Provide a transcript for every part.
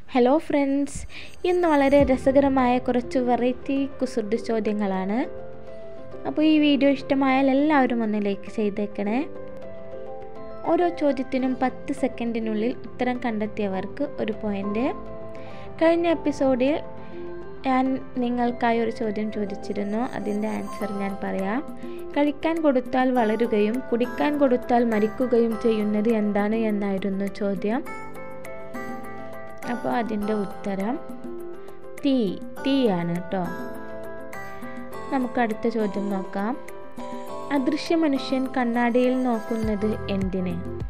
hello friends ഇന്ന് വളരെ രസകരമായ കുറച്ച് വെറൈറ്റി കുസൃതി ചോദ്യങ്ങളാണ് അപ്പോൾ ഈ വീഡിയോ ഇഷ്ടമായാൽ എല്ലാവരും ഒന്ന് ലൈക്ക് ചെയ്തേക്കണേ ഓരോ ചോദ്യത്തിനും പത്ത് സെക്കൻഡിനുള്ളിൽ ഉത്തരം കണ്ടെത്തിയവർക്ക് ഒരു പോയിൻ്റ് കഴിഞ്ഞ എപ്പിസോഡിൽ ഞാൻ നിങ്ങൾക്കായി ഒരു ചോദ്യം ചോദിച്ചിരുന്നു അതിൻ്റെ ആൻസർ ഞാൻ പറയാം കഴിക്കാൻ കൊടുത്താൽ വളരുകയും കുടിക്കാൻ കൊടുത്താൽ മരിക്കുകയും ചെയ്യുന്നത് എന്താണ് എന്നായിരുന്നു ചോദ്യം അപ്പോൾ അതിൻ്റെ ഉത്തരം തീ തീയാണ് കേട്ടോ നമുക്ക് അടുത്ത ചോദ്യം നോക്കാം അദൃശ്യ മനുഷ്യൻ കണ്ണാടിയിൽ നോക്കുന്നത് എന്തിന്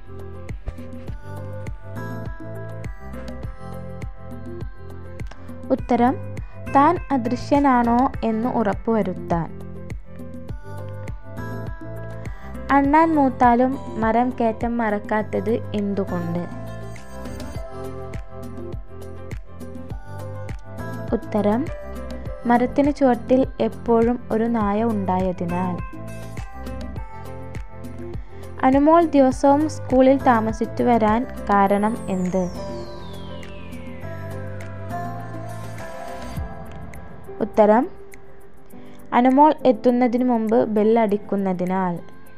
ഉത്തരം താൻ അദൃശ്യനാണോ എന്ന് ഉറപ്പുവരുത്താൻ അണ്ണാൻ മൂത്താലും മരം കയറ്റം മറക്കാത്തത് എന്തുകൊണ്ട് ഉത്തരം മരത്തിന് ചുവട്ടിൽ എപ്പോഴും ഒരു നായ ഉണ്ടായതിനാൽ അനുമോൾ ദിവസവും സ്കൂളിൽ താമസിച്ചു വരാൻ കാരണം എന്ത് ഉത്തരം അനുമോൾ എത്തുന്നതിന് മുമ്പ് ബെല്ലടിക്കുന്നതിനാൽ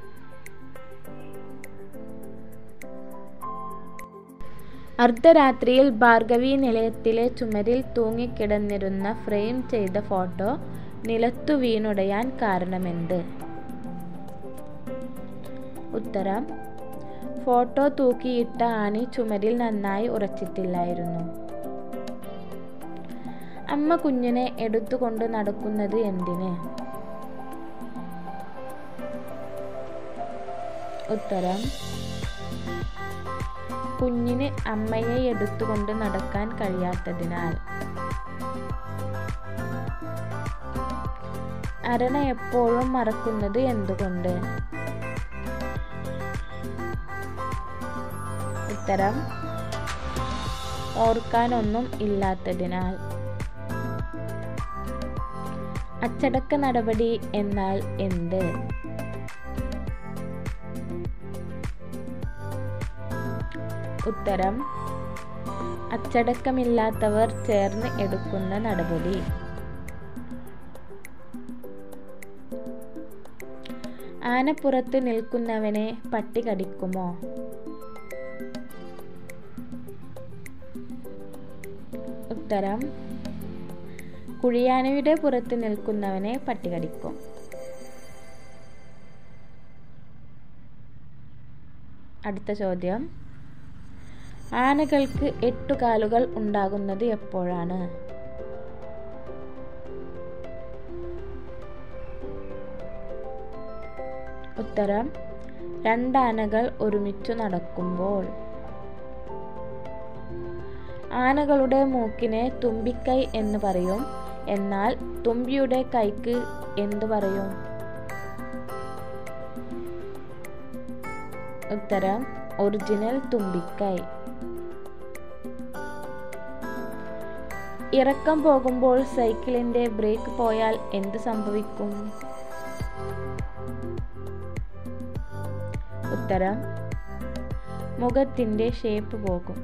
അർദ്ധരാത്രിയിൽ ഭാർഗവി നിലയത്തിലെ ചുമരിൽ തൂങ്ങിക്കിടന്നിരുന്ന ഫ്രെയിം ചെയ്ത ഫോട്ടോ നിലത്തു വീണുടയാൻ കാരണമെന്ത് ഉത്തരം ഫോട്ടോ തൂക്കിയിട്ട ആണി ചുമരിൽ നന്നായി ഉറച്ചിട്ടില്ലായിരുന്നു അമ്മ കുഞ്ഞിനെ എടുത്തുകൊണ്ട് നടക്കുന്നത് എന്തിന് ഉത്തരം കുഞ്ഞിന് അമ്മയെ എടുത്തുകൊണ്ട് നടക്കാൻ കഴിയാത്തതിനാൽ അരണ എപ്പോഴും മറക്കുന്നത് എന്തുകൊണ്ട് ഉത്തരം ഓർക്കാനൊന്നും ഇല്ലാത്തതിനാൽ അച്ചടക്ക നടപടി എന്നാൽ എന്ത് ഉത്തരം അച്ചടക്കമില്ലാത്തവർ ചേർന്ന് എടുക്കുന്ന നടപടി ആനപ്പുറത്ത് നിൽക്കുന്നവനെ പട്ടി കടിക്കുമോ ഉത്തരം കുഴിയാനയുടെ പുറത്ത് നിൽക്കുന്നവനെ പട്ടി കടിക്കും അടുത്ത ചോദ്യം ആനകൾക്ക് എട്ടു കാലുകൾ ഉണ്ടാകുന്നത് എപ്പോഴാണ് ഉത്തരം രണ്ടാനകൾ ഒരുമിച്ചു നടക്കുമ്പോൾ ആനകളുടെ മൂക്കിനെ തുമ്പിക്കൈ എന്ന് പറയും എന്നാൽ തുമ്പിയുടെ കൈക്ക് എന്തു പറയും ഉത്തരം ഒറിജിനൽ തുമ്പിക്കൈ ഇറക്കം പോകുമ്പോൾ സൈക്കിളിന്റെ ബ്രേക്ക് പോയാൽ എന്ത് സംഭവിക്കും ഉത്തരം മുഖത്തിന്റെ ഷേപ്പ് പോകും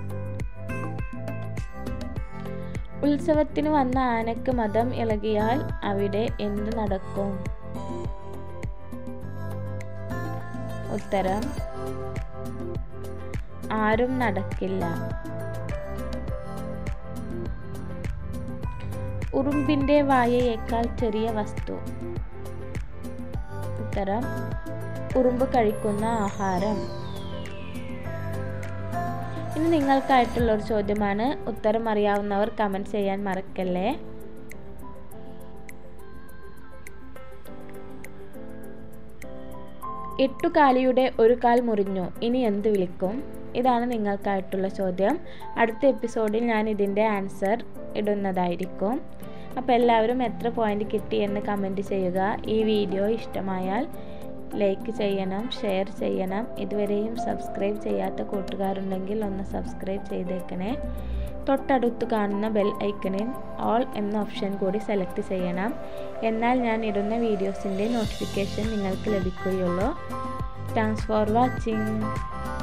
ഉത്സവത്തിന് വന്ന ആനക്ക് മതം ഇളകിയാൽ അവിടെ എന്ത് നടക്കും ഉത്തരം ആരും നടക്കില്ല ഉറുമ്പിന്റെ വായയേക്കാൾ ചെറിയ വസ്തു ഉത്തരം ഉറുമ്പ് കഴിക്കുന്ന ആഹാരം ഇനി നിങ്ങൾക്കായിട്ടുള്ള ഒരു ചോദ്യമാണ് ഉത്തരം അറിയാവുന്നവർ കമൻറ്റ് ചെയ്യാൻ മറക്കല്ലേ എട്ടുകാലിയുടെ ഒരു കാൽ മുറിഞ്ഞു ഇനി എന്ത് വിളിക്കും ഇതാണ് നിങ്ങൾക്കായിട്ടുള്ള ചോദ്യം അടുത്ത എപ്പിസോഡിൽ ഞാൻ ഇതിൻ്റെ ആൻസർ ഇടുന്നതായിരിക്കും അപ്പോൾ എല്ലാവരും എത്ര പോയിന്റ് കിട്ടി എന്ന് കമൻറ്റ് ചെയ്യുക ഈ വീഡിയോ ഇഷ്ടമായാൽ ലൈക്ക് ചെയ്യണം ഷെയർ ചെയ്യണം ഇതുവരെയും സബ്സ്ക്രൈബ് ചെയ്യാത്ത കൂട്ടുകാരുണ്ടെങ്കിൽ ഒന്ന് സബ്സ്ക്രൈബ് ചെയ്തേക്കണേ തൊട്ടടുത്ത് കാണുന്ന ബെൽ ഐക്കണിൽ ഓൾ എന്ന ഓപ്ഷൻ കൂടി സെലക്ട് ചെയ്യണം എന്നാൽ ഞാൻ ഇടുന്ന വീഡിയോസിൻ്റെ നോട്ടിഫിക്കേഷൻ നിങ്ങൾക്ക് ലഭിക്കുകയുള്ളൂ താങ്ക്സ് ഫോർ വാച്ചിങ്